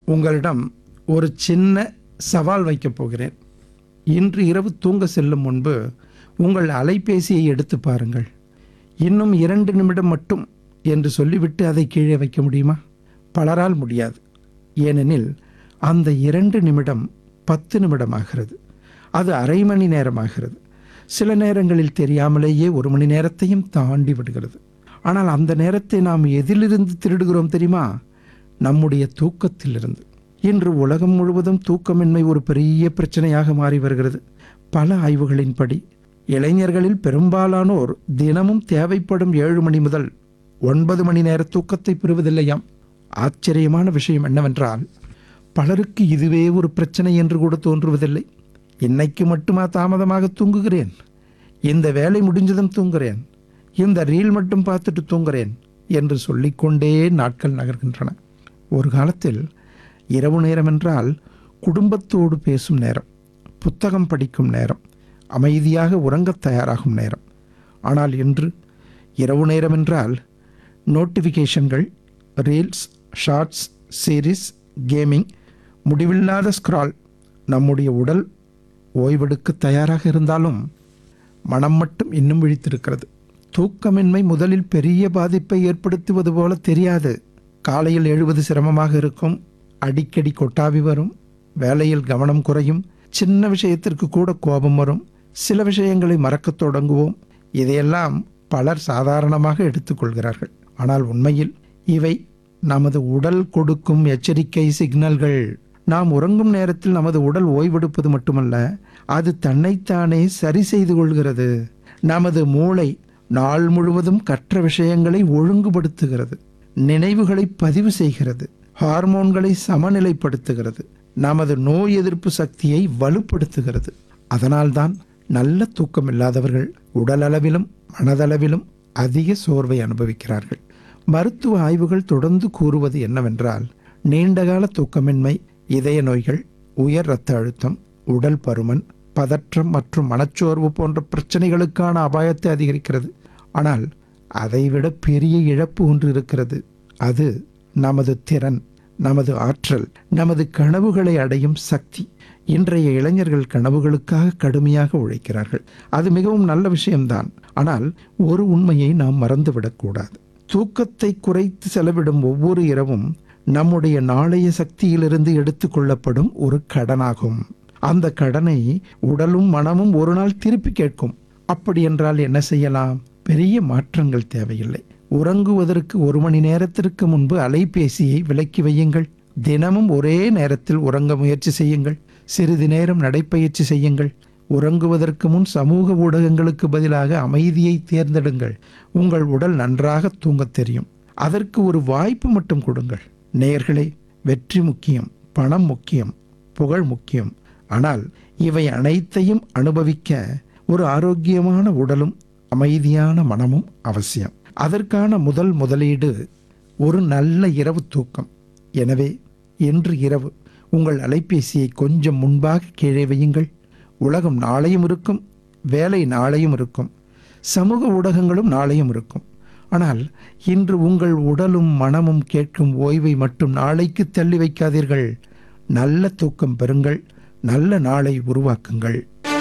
உங்களிடம் ஒரு சின்ன சவால் வைக்கப் போகிறேன் இன்று இரவு தூங்க செல்லும் முன்பு உங்கள் அலைபேசியை எடுத்து பாருங்கள் இன்னும் இரண்டு நிமிடம் மட்டும் என்று சொல்லிவிட்டு அதை கீழே வைக்க முடியுமா பலரால் முடியாது ஏனெனில் அந்த இரண்டு நிமிடம் பத்து நிமிடமாகிறது அது அரை மணி நேரமாகிறது சில நேரங்களில் தெரியாமலேயே ஒரு மணி நேரத்தையும் தாண்டி விடுகிறது ஆனால் அந்த நேரத்தை நாம் எதிலிருந்து திருடுகிறோம் தெரியுமா நம்முடைய தூக்கத்திலிருந்து இன்று உலகம் முழுவதும் தூக்கமின்மை ஒரு பெரிய பிரச்சனையாக மாறி வருகிறது பல ஆய்வுகளின்படி இளைஞர்களில் பெரும்பாலானோர் தினமும் தேவைப்படும் ஏழு மணி முதல் ஒன்பது மணி நேர தூக்கத்தை பெறுவதில்லையாம் ஆச்சரியமான விஷயம் என்னவென்றால் பலருக்கு இதுவே ஒரு பிரச்சனை என்று கூட தோன்றுவதில்லை இன்னைக்கு மட்டுமா தாமதமாக தூங்குகிறேன் இந்த வேலை முடிஞ்சதும் தூங்குகிறேன் இந்த ரீல் மட்டும் பார்த்துட்டு தூங்குகிறேன் என்று சொல்லிக்கொண்டே நாட்கள் நகர்கின்றன ஒரு காலத்தில் இரவு நேரம் என்றால் குடும்பத்தோடு பேசும் நேரம் புத்தகம் படிக்கும் நேரம் அமைதியாக உறங்கத் தயாராகும் நேரம் ஆனால் இன்று இரவு நேரம் என்றால் நோட்டிஃபிகேஷன்கள் ரீல்ஸ் ஷார்ட்ஸ் சீரிஸ் கேமிங் முடிவில்லாத ஸ்க்ரால் நம்முடைய உடல் ஓய்வெடுக்க தயாராக இருந்தாலும் மனம் மட்டும் இன்னும் விழித்திருக்கிறது தூக்கமின்மை முதலில் பெரிய பாதிப்பை ஏற்படுத்துவது போல தெரியாது காலையில் எழுவது சிரமமாக இருக்கும் அடிக்கடி கொட்டாவி வரும் வேலையில் கவனம் குறையும் சின்ன விஷயத்திற்கு கூட கோபம் வரும் சில விஷயங்களை மறக்கத் தொடங்குவோம் இதையெல்லாம் பலர் சாதாரணமாக எடுத்துக்கொள்கிறார்கள் ஆனால் உண்மையில் இவை நமது உடல் கொடுக்கும் எச்சரிக்கை சிக்னல்கள் நாம் உறங்கும் நேரத்தில் நமது உடல் ஓய்வெடுப்பது மட்டுமல்ல அது தன்னைத்தானே சரி செய்து கொள்கிறது நமது மூளை நாள் முழுவதும் கற்ற விஷயங்களை ஒழுங்குபடுத்துகிறது நினைவுகளை பதிவு செய்கிறது ஹார்மோன்களை சமநிலைப்படுத்துகிறது நமது நோய் எதிர்ப்பு சக்தியை வலுப்படுத்துகிறது அதனால்தான் நல்ல தூக்கம் இல்லாதவர்கள் உடலளவிலும் மனதளவிலும் அதிக சோர்வை அனுபவிக்கிறார்கள் மருத்துவ ஆய்வுகள் தொடர்ந்து கூறுவது என்னவென்றால் நீண்டகால தூக்கமின்மை இதய நோய்கள் உயர் இரத்த அழுத்தம் உடல் பருமன் பதற்றம் மற்றும் மனச்சோர்வு போன்ற பிரச்சனைகளுக்கான அபாயத்தை அதிகரிக்கிறது ஆனால் அதைவிட பெரிய இழப்பு ஒன்று இருக்கிறது அது நமது திறன் நமது ஆற்றல் நமது கனவுகளை அடையும் சக்தி இன்றைய இளைஞர்கள் கனவுகளுக்காக கடுமையாக உழைக்கிறார்கள் அது மிகவும் நல்ல விஷயம்தான் ஆனால் ஒரு உண்மையை நாம் மறந்துவிடக்கூடாது தூக்கத்தை குறைத்து செலவிடும் ஒவ்வொரு இரவும் நம்முடைய நாளைய சக்தியிலிருந்து எடுத்துக்கொள்ளப்படும் ஒரு கடனாகும் அந்த கடனை உடலும் மனமும் ஒரு நாள் திருப்பி கேட்கும் அப்படி என்றால் என்ன செய்யலாம் பெரிய மாற்றங்கள் தேவையில்லை உறங்குவதற்கு ஒரு மணி நேரத்திற்கு முன்பு அலைபேசியை விலக்கி வையுங்கள் தினமும் ஒரே நேரத்தில் உறங்க முயற்சி செய்யுங்கள் சிறிது நேரம் நடைப்பயிற்சி செய்யுங்கள் உறங்குவதற்கு முன் சமூக ஊடகங்களுக்கு பதிலாக அமைதியை தேர்ந்தெடுங்கள் உங்கள் உடல் நன்றாக தூங்கத் தெரியும் அதற்கு ஒரு வாய்ப்பு மட்டும் கொடுங்கள் நேயர்களே வெற்றி முக்கியம் பணம் முக்கியம் புகழ் முக்கியம் ஆனால் இவை அனைத்தையும் அனுபவிக்க ஒரு ஆரோக்கியமான உடலும் அமைதியான மனமும் அவசியம் அதற்கான முதல் முதலீடு ஒரு நல்ல இரவு தூக்கம் எனவே இன்று இரவு உங்கள் அலைபேசியை கொஞ்சம் முன்பாக கீழே வையுங்கள் உலகம் நாளையும் இருக்கும் வேலை நாளையும் இருக்கும் சமூக ஊடகங்களும் நாளையும் இருக்கும் ஆனால் இன்று உங்கள் உடலும் மனமும் கேட்கும் ஓய்வை மட்டும் நாளைக்கு தள்ளி வைக்காதீர்கள் நல்ல தூக்கம் பெறுங்கள் நல்ல நாளை உருவாக்குங்கள்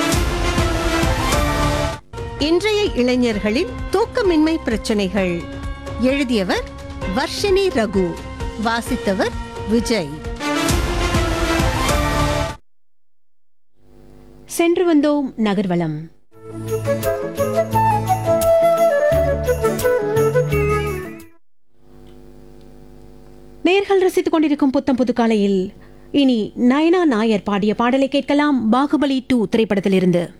இன்றைய இளைஞர்களின் தூக்கமின்மை பிரச்சனைகள் எழுதியவர் வர்ஷினி ரகு வாசித்தவர் விஜய் சென்று வந்தோம் நகர்வலம் நேர்கள் ரசித்துக் கொண்டிருக்கும் புத்தம் புது காலையில் இனி நயனா நாயர் பாடிய பாடலை கேட்கலாம் பாகுபலி டூ திரைப்படத்திலிருந்து